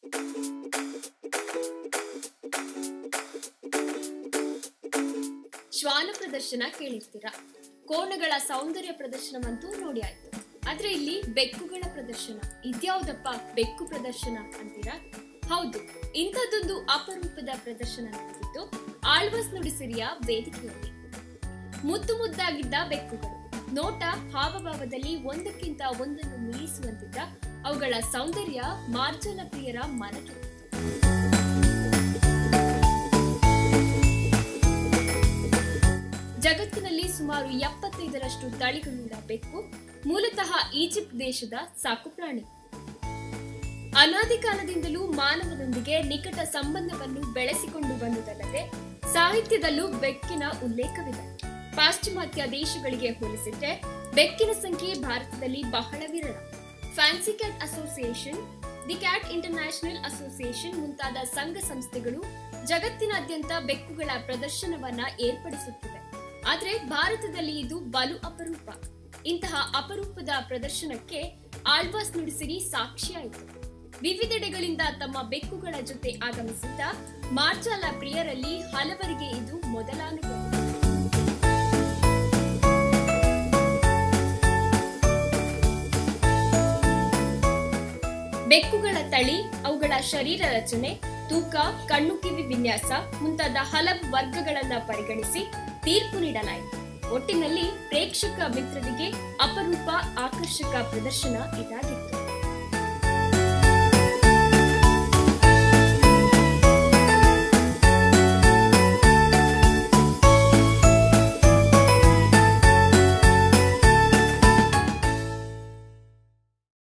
ಶ್ವಾನ ಪ್ರದರ್ಶನ ಕೇಳಿರ್ತೀರಾ ಕೋಣಗಳ ಸೌಂದರ್ಯ ಪ್ರದರ್ಶನವಂತೂ ನೋಡಿ ಆಯ್ತು ಆದ್ರೆ ಇಲ್ಲಿ ಬೆಕ್ಕುಗಳ ಪ್ರದರ್ಶನ ಇದ್ಯಾವುದಪ್ಪ ಬೆಕ್ಕು ಪ್ರದರ್ಶನ ಅಂತೀರಾ ಹೌದು ಇಂಥದ್ದೊಂದು ಅಪರೂಪದ ಪ್ರದರ್ಶನ ನಡೆದಿತ್ತು ಆಳ್ವಾಸ್ ನುಡಿಸಿರಿಯ ವೇದಿಕೆಯಲ್ಲಿ ಮುದ್ದು ಮುದ್ದಾಗಿದ್ದ ಬೆಕ್ಕುಗಳು ನೋಟ ಹಾವಭಾವದಲ್ಲಿ ಒಂದಕ್ಕಿಂತ ಒಂದನ್ನು ಮೀರಿಸುವಂತಿದ್ದ ಅವುಗಳ ಸೌಂದರ್ಯ ಮಾರ್ಜನ ಪ್ರಿಯರ ಮನಗೆ ಜಗತ್ತಿನಲ್ಲಿ ಸುಮಾರು ಎಪ್ಪತ್ತೈದರಷ್ಟು ತಳಿಗಳುಳ್ಳ ಬೆಕ್ಕು ಮೂಲತಃ ಈಜಿಪ್ಟ್ ದೇಶದ ಸಾಕುಪ್ರಾಣಿ ಅನಾದಿ ಕಾಲದಿಂದಲೂ ಮಾನವನೊಂದಿಗೆ ನಿಕಟ ಸಂಬಂಧವನ್ನು ಬೆಳೆಸಿಕೊಂಡು ಬಂದುದಲ್ಲದೆ ಸಾಹಿತ್ಯದಲ್ಲೂ ಬೆಕ್ಕಿನ ಉಲ್ಲೇಖವಿದೆ ಪಾಶ್ಚಿಮಾತ್ಯ ದೇಶಗಳಿಗೆ ಹೋಲಿಸಿದ್ರೆ ಬೆಕ್ಕಿನ ಸಂಖ್ಯೆ ಭಾರತದಲ್ಲಿ ಬಹಳ ವಿರಳ fancy cat association the cat international association ಮುಂತಾದ ಸಂಘ ಸಂಸ್ಥೆಗಳು ಜಗತ್ತಿನಾದ್ಯಂತ ಬೆಕ್ಕುಗಳ ಪ್ರದರ್ಶನವನ್ನ ಏರ್ಪಡಿಸುತ್ತಿವೆ ಆದ್ರೆ ಭಾರತದಲ್ಲಿ ಇದು ಬಲು ಅಪರೂಪ ಇಂತಹ ಅಪರೂಪದ ಪ್ರದರ್ಶನಕ್ಕೆ ಆಳ್ವಾಸ್ ನುಡಿಸಿರಿ ಸಾಕ್ಷಿಯಾಯಿತು ವಿವಿಧೆಡೆಗಳಿಂದ ತಮ್ಮ ಬೆಕ್ಕುಗಳ ಜೊತೆ ಆಗಮಿಸಿದ್ದ ಮಾರ್ಜಾಲ ಪ್ರಿಯರಲ್ಲಿ ಹಲವರಿಗೆ ಇದು ಮೊದಲ ಅನುಭವ ಬೆಕ್ಕುಗಳ ತಳಿ ಅವುಗಳ ಶರೀರ ರಚನೆ ತೂಕ ಕಣ್ಣು ಕಿವಿ ವಿನ್ಯಾಸ ಮುಂತಾದ ಹಲವು ವರ್ಗಗಳನ್ನ ಪರಿಗಣಿಸಿ ತೀರ್ಪು ನೀಡಲಾಯಿತು ಒಟ್ಟಿನಲ್ಲಿ ಪ್ರೇಕ್ಷಕ ಮಿತ್ರರಿಗೆ ಅಪರೂಪ ಆಕರ್ಷಕ ಪ್ರದರ್ಶನ ಇದಾಗಿತ್ತು